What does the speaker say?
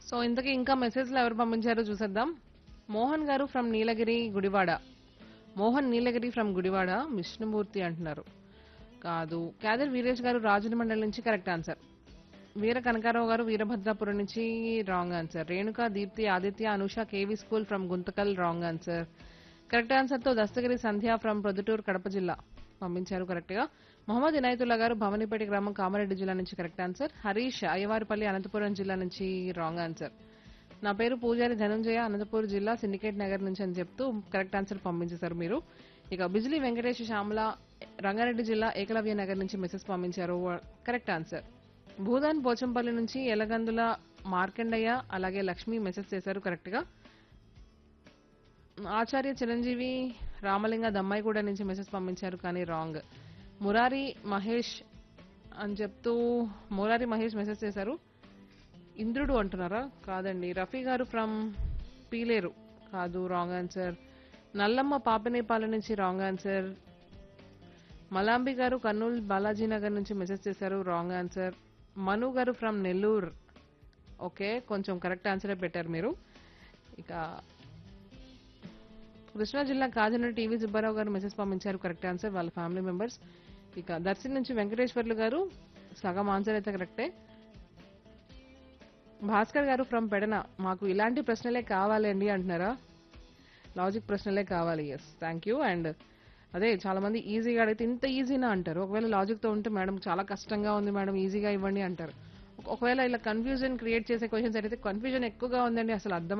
so ఇంతకీ ఇంకా మెసేజ్లు ఎవరు పంపించారో చూసేద్దాం మోహన్ గారు ఫ్రమ్ నీలగిరి గుడివాడ మోహన్ నీలగిరి ఫ్రమ్ గుడివాడ విష్ణుమూర్తి అంటున్నారు కాదు క్యాదర్ వీరేష్ గారు రాజుల మండలి నుంచి కరెక్ట్ ఆన్సర్ వీర కనకారావు గారు వీరభద్రాపురం నుంచి wrong answer Renuka Deepti Aditya Anusha KV school from Guntakal wrong answer correct answer తో దస్తగిరి సంధ్య ఫ్రమ్ ప్రొద్దుటూరు కడప జిల్లా పంపించారు కరెక్ట్ గా మొహమ్మద్ ఇనాయతుల్లా గారు భవనిపేట గ్రామం కామారెడ్డి జిల్లా నుంచి కరెక్ట్ ఆన్సర్ హరీష్ అయ్యవారిపల్లి అనంతపురం జిల్లా నుంచి రాంగ్ ఆన్సర్ నా పేరు పూజారి ధనంజయ అనంతపూర్ జిల్లా సిండికేట్ నగర్ నుంచి అని చెప్తూ కరెక్ట్ ఆన్సర్ పంపించేశారు మీరు ఇక బిజిలీ వెంకటేష్ శ్యామల రంగారెడ్డి జిల్లా ఏకలవ్య నగర్ నుంచి మెసేజ్ పంపించారు కరెక్ట్ ఆన్సర్ భూదాన్ పోచంపల్లి నుంచి ఎలగందుల మార్కండయ్య అలాగే లక్ష్మి మెసేజ్ చేశారు కరెక్ట్ గా ఆచార్య చిరంజీవి రామలింగ దమ్మాయిగూడ నుంచి మెసేజ్ పంపించారు కానీ రాంగ్ మురారి మహేష్ అని చెప్తూ మురారి మహేష్ మెసేజ్ చేశారు ఇంద్రుడు అంటున్నారా కాదండి రఫీ గారు ఫ్రమ్ పీలేరు కాదు రాంగ్ ఆన్సర్ నల్లమ్మ పాపినేపాలెం నుంచి రాంగ్ ఆన్సర్ మలాంబి గారు కర్నూలు బాలాజీ నగర్ నుంచి మెసేజ్ చేశారు wrong answer Manu garu from Nellore okay కొంచెం కరెక్ట్ ఆన్సరే పెట్టారు మీరు ఇక కృష్ణా జిల్లా కాజన టీవీ సుబ్బారావు గారు మెసేజ్ పంపించారు కరెక్ట్ ఆన్సర్ వాళ్ళ ఫ్యామిలీ మెంబర్స్ ఇక దర్శి నుంచి వెంకటేశ్వర్లు గారు సగం ఆన్సర్ అయితే కరెక్టే భాస్కర్ గారు ఫ్రమ్ పెడన మాకు ఇలాంటి ప్రశ్నలే కావాలండి అంటున్నారా లాజిక్ ప్రశ్నలే కావాలి ఎస్ థ్యాంక్ యూ అండ్ అదే చాలా మంది ఈజీగా అడిగితే ఇంత ఈజీనా అంటారు ఒకవేళ లాజిక్ తో ఉంటే మేడం చాలా కష్టంగా ఉంది మేడం ఈజీగా ఇవ్వండి అంటారు ఒకవేళ ఇలా కన్ఫ్యూజన్ క్రియేట్ చేసే క్వశ్చన్స్ అడిగితే కన్ఫ్యూజన్ ఎక్కువగా ఉందండి అసలు అర్థం